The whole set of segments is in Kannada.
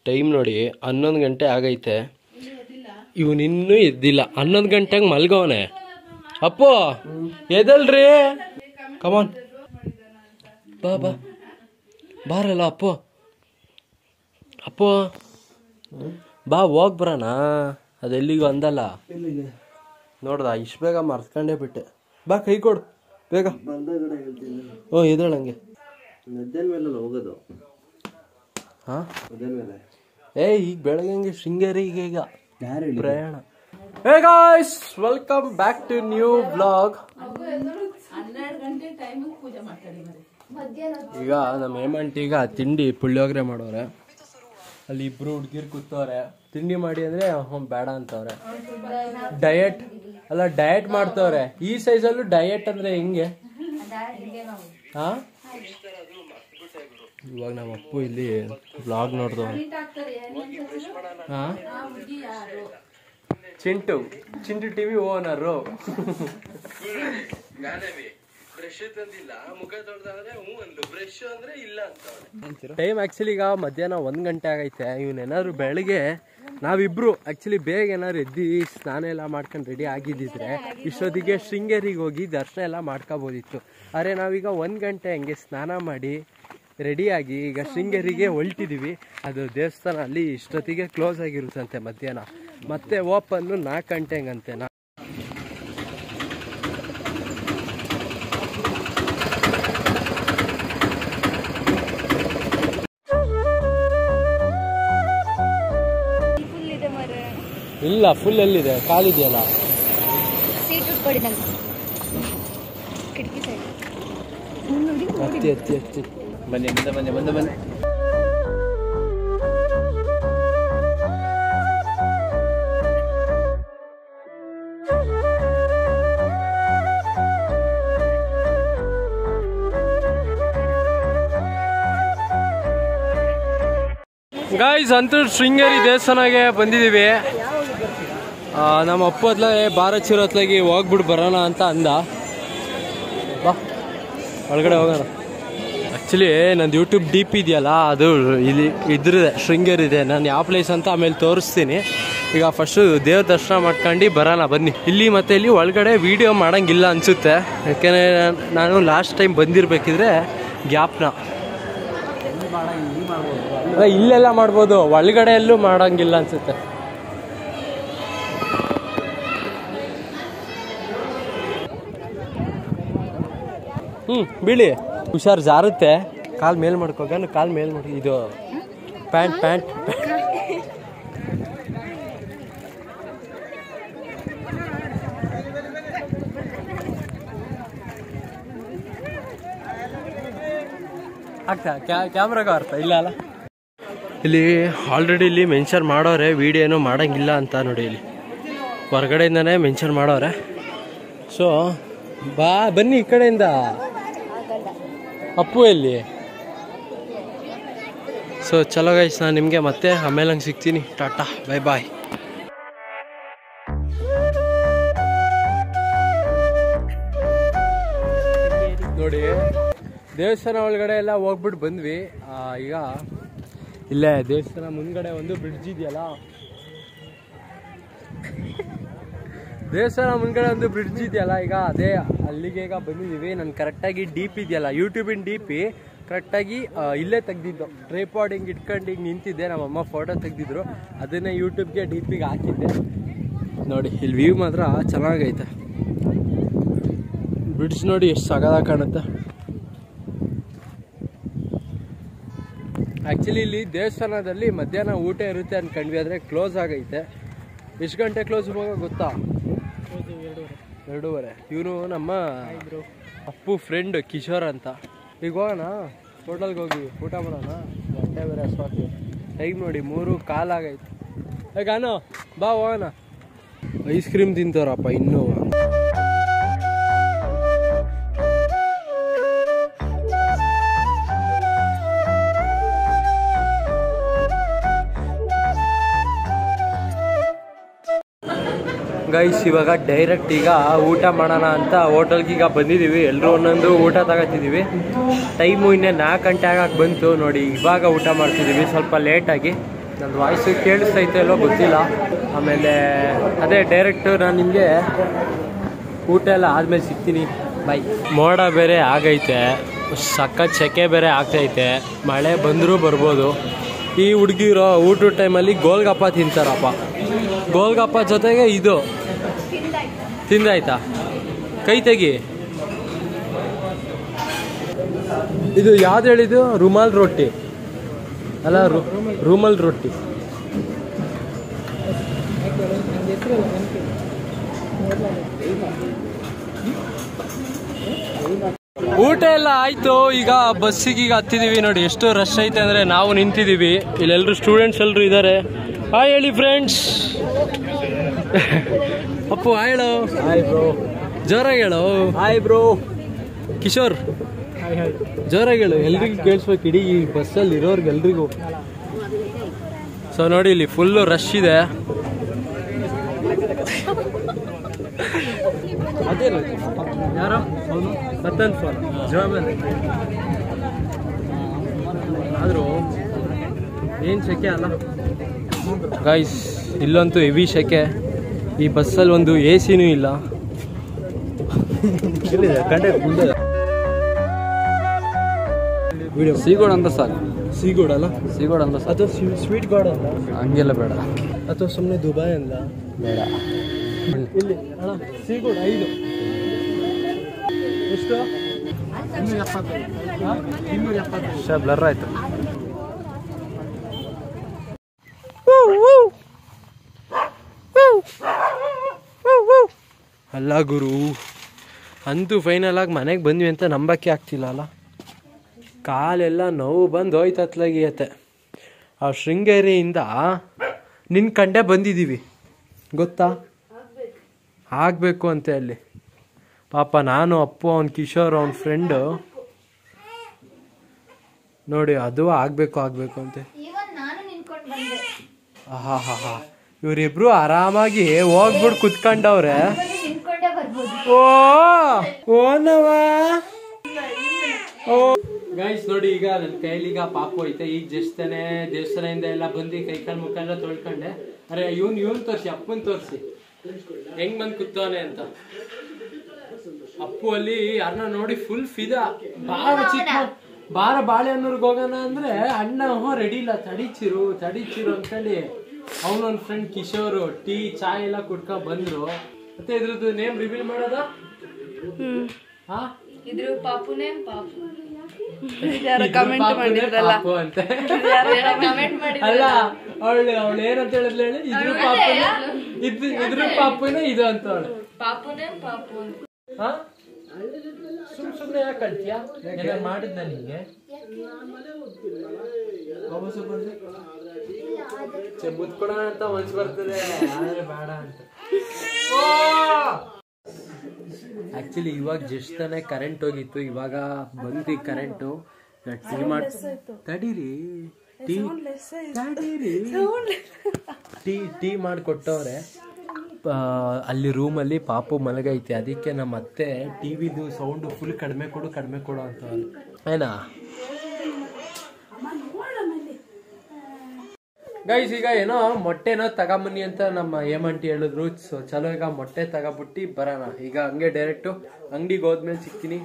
ಟೈಮ್ ನೋಡಿ ಹನ್ನೊಂದು ಗಂಟೆ ಆಗೈತೆ ಇವನು ಇನ್ನೂ ಎದ್ದಿಲ್ಲ ಹನ್ನೊಂದು ಗಂಟೆಗೆ ಮಲ್ಗವನೆ ಅಪ್ಪು ಎದಲ್ರಿ ಕಮಾನ್ ಬಾ ಬಾ ಬಾರಲ್ಲ ಅಪ್ಪು ಅಪ್ಪು ಬಾ ಹೋಗ್ ಬರೋಣ ಅದೆಲ್ಲಿಗೂ ಅಂದಲ್ಲ ನೋಡ್ದ ಇಷ್ಟು ಬೇಗ ಮರ್ತ್ಕೊಂಡೇ ಬಿಟ್ಟೆ ಬಾ ಕೈ ಕೊಡು ಬೇಗ ಹ್ಞೂ ಎದ್ದೇಳಂಗೆ ಮಧ್ಯಾಹ್ನ ಮೇಲೆ ಹೋಗೋದು ಹಾಂ ಮಧ್ಯಾಹ್ನ ಮೇಲೆ ಏ ಈಗ ಬೆಳಗ್ಗೆ ಶೃಂಗೇರಿಗೆ ಈಗ ಯಾರು ಹೇಳಿ ಪ್ರಯಾಣ hey guys welcome back to new blog ಈಗ ನಮ್ಮ ಹೇಮಂಟ್ ಈಗ ತಿಂಡಿ ಪುಳಿಯೋಗರೆ ಮಾಡೋರೆ ಅಲ್ಲಿ ಇಬ್ರು ಹುಡ್ಗಿರ್ ಕೂತವ್ರೆ ತಿಂಡಿ ಮಾಡಿ ಅಂದ್ರೆ ಹ್ಞೂ ಬೇಡ ಅಂತವ್ರೆ ಡಯಟ್ ಅಲ್ಲ ಡಯಟ್ ಮಾಡ್ತವ್ರೆ ಈ ಸೈಜಲ್ಲೂ ಡಯಟ್ ಅಂದ್ರೆ ಹೆಂಗೆ ಹಾ ಇವಾಗ ನಮ್ಮ ಅಪ್ಪು ಇಲ್ಲಿ ಬ್ಲಾಗ್ ನೋಡ್ದವ ಹಾ Chintu Chintu TV owner brush ತಂದಿಲ್ಲ ಮುಖ ತೊಳ್ದಾದ್ರೆ ಹ್ಞೂ ಅಂದ್ಲು ಬ್ರಷ್ ಅಂದ್ರೆ ಇಲ್ಲ ಅಂತ ಟೈಮ್ ಆಕ್ಚುಲಿ ಈಗ ಮಧ್ಯಾಹ್ನ ಒಂದ್ ಗಂಟೆ ಆಗೈತೆ ಇವನ್ ಏನಾದ್ರು ಬೆಳಗ್ಗೆ ನಾವಿಬ್ರು ಆಕ್ಚುಲಿ ಬೇಗ ಏನಾದ್ರು ಎದ್ದಿ ಸ್ನಾನ ಎಲ್ಲ ಮಾಡ್ಕೊಂಡು ರೆಡಿ ಆಗಿದ್ದಿದ್ರೆ ಇಷ್ಟೊತ್ತಿಗೆ ಶೃಂಗೇರಿಗೆ ಹೋಗಿ ದರ್ಶನ ಎಲ್ಲ ಮಾಡ್ಕೋಬೋದಿತ್ತು ಆದರೆ ನಾವೀಗ ಒಂದ್ ಗಂಟೆ ಹಂಗೆ ಸ್ನಾನ ಮಾಡಿ ರೆಡಿಯಾಗಿ ಈಗ ಶೃಂಗೇರಿಗೆ ಹೊಲ್ಟಿದೀವಿ ಅದು ದೇವಸ್ಥಾನ ಅಲ್ಲಿ ಇಷ್ಟೊತ್ತಿಗೆ ಕ್ಲೋಸ್ ಆಗಿರುತ್ತಂತೆ ಮಧ್ಯಾಹ್ನ ಮತ್ತೆ ಓಪನ್ನು ನಾಲ್ಕು ಗಂಟೆಗಂತೆ ನಾ ಫುಲ್ ಇದೆ ಮರೆ ಇಲ್ಲ ಫುಲ್ ಎಲ್ಲಿದೆ ಕಾಲಿದೆಯಲ್ಲ ಸೀಟ್ ಉಟ್ಕೊಡಿ ನಂಗೆ ಕಿಟಕಿ ಸೈಡ್ ನೋಡಿ ಹತ್ತಿ ಹತ್ತಿ ಹತ್ತಿ ಬನ್ನಿ ಮುಂದೆ ಬನ್ನಿ ಮುಂದೆ ಬನ್ನಿ ಗಾಯ್ಸ್ ಅಂತೂ ಶೃಂಗೇರಿ ದೇವಸ್ಥಾನಗೆ ಬಂದಿದ್ದೀವಿ ಆ, ನಮ್ಮ ಅಪ್ಪ ಹೊತ್ಲಾಗೆ ಭಾರತ್ ಚಿರ ಹೊತ್ಲಾಗಿ ಹೋಗ್ಬಿಟ್ಟು ಬರೋಣ ಅಂತ ಅಂದ ಬಾ ಒಳಗಡೆ ಹೋಗೋಣ ಆ್ಯಕ್ಚುಲಿ ನಂದು ಯೂಟ್ಯೂಬ್ ಡಿ ಪಿ ಇದೆಯಲ್ಲ ಅದು ಇಲ್ಲಿ ಇದ್ರದೆ ಶೃಂಗೇರಿ ಇದೆ ನಾನು ಯಾವ ಪ್ಲೇಸ್ ಅಂತ ಆಮೇಲೆ ತೋರಿಸ್ತೀನಿ ಈಗ ಫಸ್ಟು ದೇವ್ರ ದರ್ಶನ ಮಾಡ್ಕೊಂಡು ಬರೋಣ ಬನ್ನಿ ಇಲ್ಲಿ ಮತ್ತೆ ಇಲ್ಲಿ ಒಳಗಡೆ ವಿಡಿಯೋ ಮಾಡೋಂಗಿಲ್ಲ ಅನಿಸುತ್ತೆ ಯಾಕೆಂದರೆ ನಾನು ಲಾಸ್ಟ್ ಟೈಮ್ ಬಂದಿರಬೇಕಿದ್ರೆ ಗ್ಯಾಪ್ನ ಅಲ್ಲ, ಇಲ್ಲೆಲ್ಲ ಮಾಡ್ಬೋದು ಒಳಗಡೆ ಎಲ್ಲೂ ಮಾಡಂಗಿಲ್ಲ ಅನ್ಸುತ್ತೆ ಹ್ಮ್ ಬೀಳಿ ಹುಷಾರ್ ಜಾರುತ್ತೆ ಕಾಲ್ ಮೇಲ್ ಮಾಡ್ಕೋಗ ಕಾಲ್ ಮೇಲ್ ಮಾಡಿ ಇದು ಪ್ಯಾಂಟ್ ಪ್ಯಾಂಟ್ ಆಗ್ತಾ ಕ್ಯಾಮ್ರಾಗ ಅರ್ಥ ಇಲ್ಲ ಅಲ್ಲ ಇಲ್ಲಿ ಆಲ್ರೆಡಿ ಇಲ್ಲಿ ಮೆನ್ಷನ್ ಮಾಡೋರೆ ವಿಡಿಯೋ ಏನೋ ಮಾಡಂಗಿಲ್ಲ ಅಂತ ನೋಡಿ ಇಲ್ಲಿ ಹೊರಗಡೆಯಿಂದನೇ ಮೆನ್ಷನ್ ಮಾಡೋರೆ ಸೊ ಬಾ ಬನ್ನಿ ಈ ಕಡೆಯಿಂದ ಅಪ್ಪು ಎಲ್ಲಿ ಸೊ ಚಲೋ ಗೈಸ್ ನಾನು ನಿಮಗೆ ಮತ್ತೆ ಆಮೇಲೆ ಹಂಗೆ ಸಿಗ್ತೀನಿ ಟಾಟಾ ಬಾಯ್ ಬಾಯ್ ನೋಡಿ ದೇವಸ್ಥಾನ ಒಳಗಡೆ ಎಲ್ಲ ಹೋಗ್ಬಿಟ್ಟು ಬಂದ್ವಿ ಆ, ಈಗ ಇಲ್ಲೇ ದೇವಸ್ಥಾನ ಮುಂದ್ಗಡೆ ಒಂದು ಬ್ರಿಡ್ಜ್ ಇದೆಯಲ್ಲ ದೇವಸ್ಥಾನ ಮುಂದ್ಗಡೆ ಒಂದು ಬ್ರಿಡ್ಜ್ ಇದೆಯಲ್ಲ ಈಗ ಅದೇ ಅಲ್ಲಿಗೆ ಈಗ ಬಂದಿದ್ದೀವಿ ನಾನು ಕರೆಕ್ಟಾಗಿ ಡಿ ಪಿ ಇದೆಯಲ್ಲ ಯೂಟ್ಯೂಬಿನ ಡಿ ಪಿ ಕರೆಕ್ಟಾಗಿ ಇಲ್ಲೇ ತೆಗ್ದಿದ್ದು ಟ್ರೈಪಾಡ್ ಹಿಂಗೆ ಇಟ್ಕೊಂಡು ಹಿಂಗೆ ನಿಂತಿದ್ದೆ ನಮ್ಮಮ್ಮ ಫೋಟೋ ತೆಗ್ದಿದ್ರು ಅದನ್ನೇ ಯೂಟ್ಯೂಬ್ಗೆ ಡಿ ಪಿಗೆ ಹಾಕಿದ್ದೆ ನೋಡಿ ಇಲ್ಲಿ ವ್ಯೂ ಮಾತ್ರ ಚೆನ್ನಾಗೈತೆ ಬ್ರಿಡ್ಜ್ ನೋಡಿ ಎಷ್ಟು ಸಗದ ಕಾಣುತ್ತೆ ಆ್ಯಕ್ಚುಲಿ ಇಲ್ಲಿ ದೇವಸ್ಥಾನದಲ್ಲಿ ಮಧ್ಯಾಹ್ನ ಊಟ ಇರುತ್ತೆ ಅನ್ಕೊಂಡ್ವಿ ಆದರೆ ಕ್ಲೋಸ್ ಆಗೈತೆ ಎಷ್ಟು ಗಂಟೆ ಕ್ಲೋಸ್ ಹೋಗೋ ಗೊತ್ತಾ ಎರಡೂವರೆ ಇವನು ನಮ್ಮ ಅಪ್ಪು ಫ್ರೆಂಡ್ ಕಿಶೋರ್ ಅಂತ ಈಗ ಹೋಗೋಣ ಹೋಟೆಲ್ಗೆ ಹೋಗಿ ಊಟ ಮಾಡೋಣ ಹೊಟ್ಟೆ ಬೇರೆ ಹಸ್ವಾಗ್ತಿ ಟೈಮ್ ನೋಡಿ ಮೂರು ಕಾಲಾಗೈತೆ ಈಗ ಅನು ಬಾ ಹೋಗೋಣ ಐಸ್ ಕ್ರೀಮ್ ತಿಂತಾರಪ್ಪ ಇನ್ನೂ ಗೈಸ್ ಇವಾಗ ಡೈರೆಕ್ಟ್ ಈಗ ಊಟ ಮಾಡೋಣ ಅಂತ ಹೋಟೆಲ್ಗೆ ಈಗ ಬಂದಿದ್ದೀವಿ ಎಲ್ಲರೂ ಒಂದೊಂದು ಊಟ ತಗೋತಿದ್ದೀವಿ ಟೈಮು ಇನ್ನೇ ನಾಲ್ಕು ಗಂಟೆ ಆಗಕ್ಕೆ ಬಂತು ನೋಡಿ ಇವಾಗ ಊಟ ಮಾಡ್ತಿದ್ದೀವಿ ಸ್ವಲ್ಪ ಲೇಟಾಗಿ ನಂದು ವಾಯ್ಸು ಕೇಳಿಸ್ತೈತೆ ಇಲ್ಲೋ ಗೊತ್ತಿಲ್ಲ ಆಮೇಲೆ ಅದೇ ಡೈರೆಕ್ಟ್ ನಾನು ನಿಮಗೆ ಊಟ ಎಲ್ಲ ಆದ್ಮೇಲೆ ಸಿಗ್ತೀನಿ ಬಾಯ್ ಮೋಡ ಬೇರೆ ಆಗೈತೆ ಸಖತ್ ಸೆಕೆ ಬೇರೆ ಆಗ್ತೈತೆ ಮಳೆ ಬಂದರೂ ಬರ್ಬೋದು ಈ ಹುಡುಗಿರೋ ಊಟದ ಟೈಮಲ್ಲಿ ಗೋಲ್ಗಪ್ಪ ತಿಂತಾರಪ್ಪ ಗೋಲ್ಗಪ್ಪ ಜೊತೆಗೆ ಇದು ತಿಂದಾಯ್ತಾ ಕೈ ತೆಗಿ ಇದು ಯಾವ್ದು ಹೇಳಿದ್ದು ರುಮಾಲ್ ರೊಟ್ಟಿ ಅಲ್ಲ ರು ರೂಮಲ್ ರೊಟ್ಟಿ ಊಟ ಎಲ್ಲ ಆಯ್ತು ಈಗ ಬಸ್ಸಿಗೆ ಈಗ ಹತ್ತಿದೀವಿ ನೋಡಿ ಎಷ್ಟು ರಶ್ ಐತೆ ಅಂದ್ರೆ ನಾವು ನಿಂತಿದೀವಿ ಇಲ್ಲೆಲ್ಲರೂ ಸ್ಟೂಡೆಂಟ್ಸ್ ಎಲ್ಲರೂ ಇದ್ದಾರೆ ಹಾಯ್ ಹೇಳಿ ಫ್ರೆಂಡ್ಸ್ ಅಪ್ಪು ಹಾಯ್ ಹೇಳು ಹಾಯ್ ಬ್ರೋ ಜೋರಾಗಿ ಹೇಳು ಹಾಯ್ ಬ್ರೋ ಕಿಶೋರ್ ಜೋರಾಗಿ ಹೇಳು ಎಲ್ರಿಗೂ ಕೇಳಿಸ್ಬೇಕು ಇಡೀ ಈ ಬಸ್ಸಲ್ಲಿ ಇರೋರ್ಗೆ ಎಲ್ರಿಗೂ ಸೊ ನೋಡಿ ಇಲ್ಲಿ ಫುಲ್ಲು ರಶ್ ಇದೆ ಅದೇನು ಯಾರೋ ಮತ್ತೊಂದು ಫೋನ್ ಜವಾಬಲ್ಲಿ ಆದರೂ ಏನು ಸೆಕೆ ಅಲ್ಲ ಗೈಸ್ ಇಲ್ಲಂತೂ ಹೆವಿ ಸೆಕೆ ಈ ಬಸ್ಸಲ್ಲಿ ಒಂದು ಎ ಸಿನೂ ಇಲ್ಲ ಸಿಗೋಣ ಅಂತ ಸಾಕು ಸೀಗೋಡ್ ಅಲ್ಲ ಸಿಗೋಣ ಅಂತ ಸಾಕು ಅಥವಾ ಸ್ವೀಟ್ ಗಾರ್ಡ್ ಅಲ್ಲ ಹಂಗೆಲ್ಲ ಬೇಡ ಅಥವಾ ಸುಮ್ಮನೆ ದುಬೈ ಅಲ್ಲ ಬೇಡ ಇಲ್ಲಿ ಅಣ್ಣ ಸೀಗೋಡ್ ಐದು ಎಷ್ಟು ಬ್ಲರ್ ಆಯ್ತು ಅಲ್ಲ ಗುರು ಅಂತೂ ಫೈನಲ್ ಆಗಿ ಮನೆಗೆ ಬಂದ್ವಿ ಅಂತ ನಂಬಕ್ಕೆ ಆಗ್ತಿಲ್ಲ ಅಲ್ಲ ಕಾಲೆಲ್ಲ ನೋವು ಬಂದು ಹೋಯ್ತು ಅತ್ಲಾಗಿಯತ್ತೆ ಆ ಶೃಂಗೇರಿಯಿಂದ ನಿನ್ನ ಕಂಡೆ ಬಂದಿದ್ದೀವಿ ಗೊತ್ತಾ ಆಗಬೇಕು ಅಂತೆ ಅಲ್ಲಿ ಪಾಪ ನಾನು ಅಪ್ಪು ಅವ್ನ ಕಿಶೋರ್ ಅವನ ಫ್ರೆಂಡು ನೋಡಿ ಅದು ಆಗಬೇಕು ಆಗಬೇಕು ಅಂತೆ ಇವನ್ ನಾನು ನಿನ್ಕೊಂಡು ಬಂದೆ ಹಾ ಹಾ ಹಾ ಇವರಿಬ್ರು ಆರಾಮಾಗಿ ಹೋಗ್ಬಿಟ್ಟು ಕುತ್ಕೊಂಡವ್ರೆ ನಿನ್ಕೊಂಡೇ ಬರ್ಬೋದು ಓ ಓನವ ಓ ಗೈಸ್ ನೋಡಿ ಈಗ ನನ್ನ ಕೈಲಿ ಈಗ ಪಾಪು ಐತೆ ಈಗ ಜಸ್ಟ್ ತಾನೆ ದೇವಸ್ಥಾನದಿಂದ ಎಲ್ಲ ಬಂದು ಕೈ ಕಾಲು ಮುಖ ಎಲ್ಲ ತೊಳ್ಕೊಂಡೆ ಅರೆ ಇವ್ನ್ ಇವ್ನ್ ತೋರ್ಸಿ ಅಪ್ಪನ್ ತೋರ್ಸಿ ಹೆಂಗ್ ಬಂದ್ ಕೂತವನೆ ಅಂತ ಅಪ್ಪು ಅಲ್ಲಿ ಯಾರನ್ನ ನೋಡಿ ಫುಲ್ ಫಿದಾ ಬಾರ ಚಿಕ್ಕ ಬಾರ ಬಾಳೆಹಣ್ಣೂರ್ಗೆ ಹೋಗೋಣ ಅಂದ್ರೆ ಅಣ್ಣ ಹ್ಞೂ ರೆಡಿ ಇಲ್ಲ ತಡಿಚಿರು ತಡಿಚಿರು ಅನ್ಕೊಂಡು ಅವನೊಂದ್ ಫ್ರೆಂಡ್ ಕಿಶೋರು ಟೀ ಚಾಯ್ ಎಲ್ಲ ಕುಡ್ಕೊಂಡ್ ಬಂದ್ರು ಮತ್ತೆ ಇದ್ರದ್ದು ನೇಮ್ ರಿವೀಲ್ ಮಾಡೋದ ಹಾ ಇದ್ರ ಪಾಪುನೇ ಪಾಪು ಕಮೆಂಟ್ ಮಾಡಿದ್ರಲ್ಲ ಅಂತ ಕಮೆಂಟ್ ಮಾಡಿ ಅಲ್ಲ ಅವಳು ಅವಳು ಏನಂತ ಹೇಳಿದ್ಲು ಹೇಳಿ ಇದ್ರ ಪಾಪುನ ಇದ್ ಇದ್ರ ಪಾಪುನ ಇದು ಅಂತ ಅವಳು ಪಾಪುನೇ ಪಾಪು ಹಾ ಸುಮ್ ಸುಮ್ನೆ ಯಾಕೆ ಕಳ್ತೀಯಾ ಏನಾರು ಮಾಡಿದ್ನ ನಿಂಗೆ ವಾಪಸ್ಸು ಬಂದ್ರೆ ಛೆ, ಮುತ್ಕೊಡೋಣ ಅಂತ ಮನ್ಸು ಬರ್ತದೆ ಆದ್ರೆ ಬೇಡ ಅಂತ ಆಕ್ಚುಲಿ ಇವಾಗ ಜಸ್ಟ್ ತಾನೇ ಕರೆಂಟ್ ಹೋಗಿತ್ತು ಇವಾಗ ಬಂತು ಈ ಕರೆಂಟು ಟೀ ಮಾಡ್ ತಡೀರಿ ಟೀ ತಡೀರಿ ಟೀ ಟೀ ಮಾಡಿಕೊಟ್ಟವ್ರೆ ಅಲ್ಲಿ ರೂಮಲ್ಲಿ ಪಾಪು ಮಲಗೈತೆ ಅದಕ್ಕೆ ನಮ್ಮ ಅತ್ತೆ ಟಿವಿದು ಸೌಂಡು ಫುಲ್ ಕಡಿಮೆ ಕೊಡು ಕಡಿಮೆ ಕೊಡು ಅಂತ ಏನಾ ಗೈಸ್ ಈಗ ಏನೋ ಮೊಟ್ಟೆನೋ ತಗೊಂಬನ್ನಿ ಅಂತ ನಮ್ಮ ಏಮಂಟಿ ಹೇಳಿದ್ರು ಸೊ ಚಲೋ ಈಗ ಮೊಟ್ಟೆ ತಗೊಬಿಟ್ಟು ಬರೋಣ ಈಗ ಹಂಗೆ ಡೈರೆಕ್ಟು ಅಂಗಡಿಗೆ ಹೋದ್ಮೇಲೆ ಸಿಗ್ತೀನಿ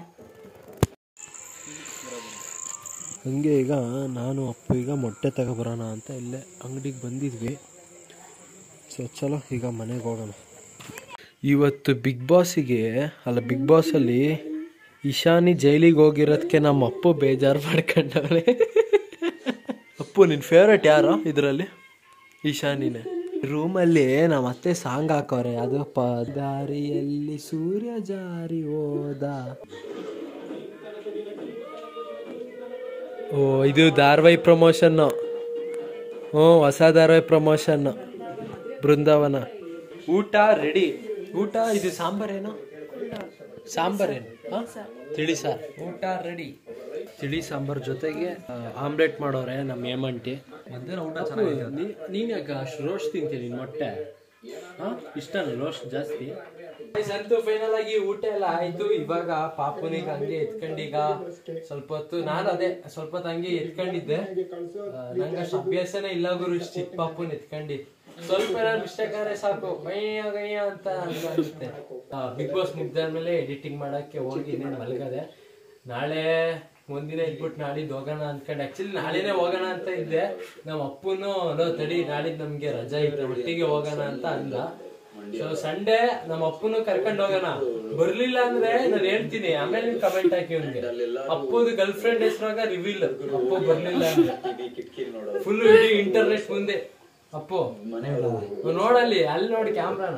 ಹಂಗೆ ಈಗ ನಾನು ಅಪ್ಪು ಈಗ ಮೊಟ್ಟೆ ತಗೊಬರೋಣ ಅಂತ ಇಲ್ಲೇ ಅಂಗಡಿಗೆ ಬಂದಿದ್ವಿ ಸೊ ಚಲೋ ಈಗ ಮನೆಗೆ ಹೋಗೋಣ ಇವತ್ತು ಬಿಗ್ ಬಾಸಿಗೆ ಅಲ್ಲ ಬಿಗ್ ಬಾಸಲ್ಲಿ ಇಶಾನಿ ಜೈಲಿಗೆ ಹೋಗಿರೋದಕ್ಕೆ ನಮ್ಮ ಅಪ್ಪು ಬೇಜಾರು ಮಾಡ್ಕೊಂಡವ್ರೆ ಅಪ್ಪು ನಿನ್ನ ಫೇವ್ರೇಟ್ ಯಾರು ಇದರಲ್ಲಿ ಇಶಾನಿನೇ ರೂಮಲ್ಲಿ ನಮ್ಮ ಅತ್ತೆ ಸಾಂಗ್ ಹಾಕೋರೆ ಅದು ಪದಾರಿಯಲ್ಲಿ ಸೂರ್ಯ ಜಾರಿ ಹೋದ ಓ ಇದು ಧಾರಾವಾಹಿ ಪ್ರಮೋಷನ್ನು ಹ್ಞೂ ಹೊಸ ಧಾರಾವಾಹಿ ಪ್ರಮೋಷನ್ನು ಬೃಂದಾವನ ಊಟ ರೆಡಿ ಊಟ ಇದು ಸಾಂಬಾರೇನು ಸಾಂಬಾರೇನು ಹಾ? ತಿಳಿ ಸಾರ್ ಊಟ ರೆಡಿ ತಿಳಿ ಸಾಂಬಾರ್ ಜೊತೆಗೆ ಆಮ್ಲೆಟ್ ಮಾಡೋರೆ ನಮ್ಮ ಏಮಂಟಿ ಊಟ ನೀನ್ ಯಾಕೆ ಅಷ್ಟು ರೋಸ್ಟ್ ತಿಂತೀನಿ ನಿನ್ ಮೊಟ್ಟೆ ಹಾ ಇಷ್ಟನ ರೋಸ್ಟ್ ಜಾಸ್ತಿ ಸಂತು ಫೈನಲ್ ಆಗಿ ಊಟ ಎಲ್ಲ ಆಯ್ತು ಇವಾಗ ಪಾಪುನಿಗೆ ಹಂಗೆ ಎತ್ಕೊಂಡೀಗ ಸ್ವಲ್ಪ ಹೊತ್ತು ನಾನು ಅದೇ ಸ್ವಲ್ಪ ಹೊತ್ತು ಹಂಗೆ ಎತ್ಕೊಂಡಿದ್ದೆ ಆ, ನಂಗೆ ಅಷ್ಟು ಅಭ್ಯಾಸನೇ ಇಲ್ಲ ಗುರು ಇಷ್ಟ್ ಚಿಕ್ಕ ಪಾಪುನ್ ಎತ್ಕೊಂಡಿ ಸ್ವಲ್ಪ ಏನಾದ್ರು ಮಿಸ್ಟೇಕ್ ಆದ್ರೆ ಸಾಕು ಗಯ್ಯ ಗಯ್ಯ ಅಂತ ಅನ್ಸುತ್ತೆ ಬಿಗ್ ಬಾಸ್ ಮುಗ್ದಾದ್ಮೇಲೆ ಎಡಿಟಿಂಗ್ ಮಾಡಕ್ಕೆ ಹೋಗಿ ಇನ್ನೇನು ಮಲಗದೆ ನಾಳೆ ಒಂದಿನ ಇದ್ಬಿಟ್ಟು ನಾಳಿದ್ದು ಹೋಗೋಣ ಅನ್ಕೊಂಡೆ ಆಕ್ಚುಲಿ ನಾಳೆನೆ ಹೋಗೋಣ ಅಂತ ಇದ್ದೆ ನಮ್ಮ ಅಪ್ಪನು ನೋ ತಡಿ ನಾಳಿದ್ ನಮ್ಗೆ ರಜಾ ಇದ್ರೆ ಒಟ್ಟಿಗೆ ಹೋಗೋಣ ಅಂತ ಅಂದ ಸೊ ಸಂಡೇ ನಮ್ಮ ಅಪ್ಪನು ಕರ್ಕೊಂಡ್ ಹೋಗೋಣ ಬರ್ಲಿಲ್ಲ ಅಂದ್ರೆ ನಾನು ಹೇಳ್ತೀನಿ ಆಮೇಲೆ ನೀವು ಕಮೆಂಟ್ ಹಾಕಿ ಅವ್ನಿಗೆ ಅಪ್ಪುದು ಗರ್ಲ್ ಫ್ರೆಂಡ್ ಹೆಸರಾಗ ರಿವೀಲ್ ಅಪ್ಪು ಬರ್ಲಿಲ್ಲ ಅಂದ್ರೆ ಫುಲ್ ಇಡೀ ಇಂಟರ್ನೆಟ್ ಮುಂದೆ ಅಪ್ಪು ನೋಡಲ್ಲಿ ಅಲ್ಲಿ ನೋಡಿ ಕ್ಯಾಮ್ರಾನ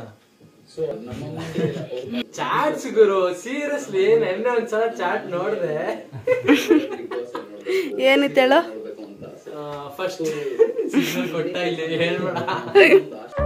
ಚಾಟ್ಸ್ ಗುರು ಸೀರಿಯಸ್ಲಿ ನೆನ್ನೆ ಒಂದ್ಸಲ ಚಾಟ್ ನೋಡ್ದೆ ಏನಿತ್ತೇಳು ಫಸ್ಟ್ ಸಿಗ್ನಲ್ ಕೊಟ್ಟ ಇಲ್ಲಿ ಹೇಳ್ಬೇಡ